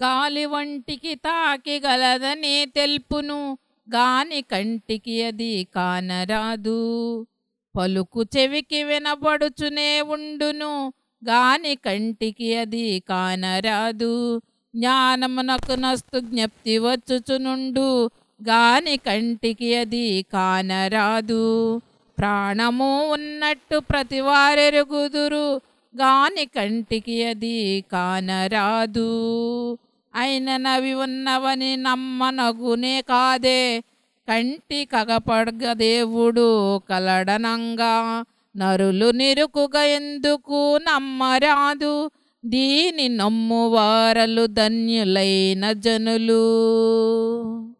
గాలి వంటికి తాకి గలదని తెలుపును గాని కంటికి అది కానరాదు పలుకు చెవికి వినబడుచునే ఉండును గాని కంటికి అది కానరాదు జ్ఞానమునకు నస్తు జ్ఞప్తి వచ్చుచునుండు గాని కంటికి అది కానరాదు ప్రాణము ఉన్నట్టు ప్రతివారెరుగుదురు గాని కంటికి అది కానరాదు అయిననవి ఉన్నవని నమ్మనగునే కాదే కంటి కగపడగ దేవుడు కలడనంగా నరులు నిరుకుగా ఎందుకు నమ్మరాదు దీని నమ్మువారలు ధన్యులైన జనులు